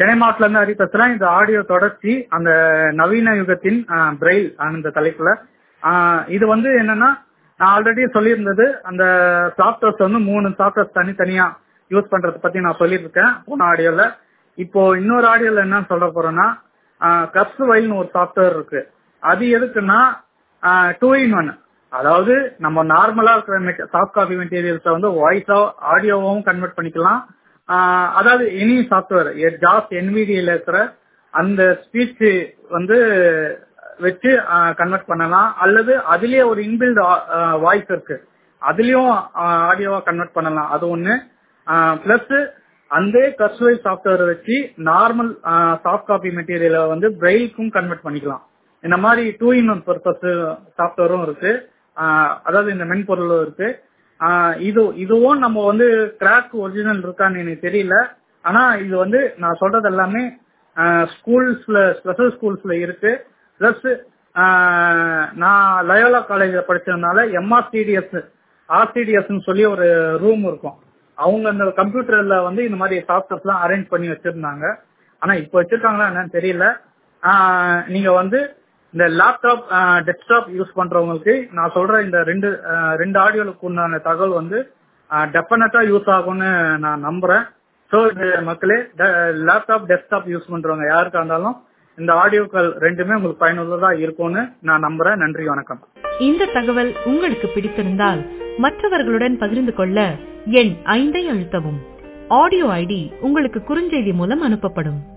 சென்னை மாவட்டத்துல இருந்து ஹரி பேசுறேன் இந்த ஆடியோ தொடர்ச்சி அந்த நவீன யுகத்தின் பிரெயில் அந்த தலைப்புல ஆஹ் இது வந்து என்னன்னா நான் ஆல்ரெடி சொல்லியிருந்தது அந்த சாஃப்ட்வேர்ஸ் வந்து மூணு சாஃப்ட்வேர்ஸ் தனித்தனியா யூஸ் பண்றத பத்தி நான் சொல்லியிருக்கேன் போன ஆடியோல இப்போ இன்னொரு ஆடியோல என்ன சொல்ல போறேன்னா கப்ஸ் வைல்னு ஒரு சாஃப்ட்வேர் இருக்கு அது எதுக்குன்னா டூ இன் ஒன் அதாவது நம்ம நார்மலா இருக்கிற சாஃப்ட் காப்பி மெட்டீரியல்ஸை வந்து வாய்ஸா ஆடியோவும் கன்வெர்ட் பண்ணிக்கலாம் ஆஹ் அதாவது எனி சாஃப்ட்வேர் ஜாஸ் என்விடியில இருக்கிற அந்த ஸ்பீச் வந்து வச்சு கன்வெர்ட் பண்ணலாம் அல்லது அதுலயே ஒரு இன்பில்ட் வாய்ஸ் இருக்கு அதுலயும் ஆடியோவா கன்வெர்ட் பண்ணலாம் அது ஒண்ணு பிளஸ் அந்த கஸ்டமைஸ் சாஃப்ட்வேர் வச்சு நார்மல் சாஃப்ட் காப்பி மெட்டீரியலை வந்து பிரெயிலுக்கும் கன்வெர்ட் பண்ணிக்கலாம் இந்த மாதிரி டூ இன் ஒன் பர்பஸ் சாஃப்ட்வேரும் இருக்கு ஆஹ் அதாவது இந்த மென்பொருளும் இருக்கு ஆஹ் இது இதுவும் நம்ம வந்து கிராக் ஒரிஜினல் இருக்கான்னு எனக்கு தெரியல ஆனா இது வந்து நான் சொல்றது எல்லாமே ஸ்கூல்ஸ்ல ஸ்பெஷல் ஸ்கூல்ஸ்ல இருக்கு பிளஸ் நான் லயோலா காலேஜ்ல படிச்சதுனால எம்ஆர்சிடிஎஸ் ஆர்சிடிஎஸ் சொல்லி ஒரு ரூம் இருக்கும் அவங்க அந்த கம்ப்யூட்டர்ல வந்து இந்த மாதிரி சாஃப்ட்வேர்ஸ் எல்லாம் அரேஞ்ச் பண்ணி வச்சிருந்தாங்க ஆனா இப்போ வச்சிருக்காங்களா என்னன்னு தெரியல ஆஹ் நீங்க வந்து இந்த லேப்டாப் டெஸ்க்டாப் யூஸ் பண்றவங்களுக்கு நான் சொல்ற இந்த ரெண்டு ரெண்டு ஆடியோலுக்கு உண்டான தகவல் வந்து டெஃபினட்டா யூஸ் ஆகும்னு நான் நம்புறேன் ஸோ மக்களே லேப்டாப் டெஸ்க்டாப் யூஸ் பண்றவங்க யாருக்கா இருந்தாலும் இந்த ஆடியோக்கள் ரெண்டுமே உங்களுக்கு பயனுள்ளதா இருக்கும்னு நான் நம்புறேன் நன்றி வணக்கம் இந்த தகவல் உங்களுக்கு பிடித்திருந்தால் மற்றவர்களுடன் பகிர்ந்து கொள்ள எண் ஐந்தை அழுத்தவும் ஆடியோ ஐடி உங்களுக்கு குறுஞ்செய்தி மூலம் அனுப்பப்படும்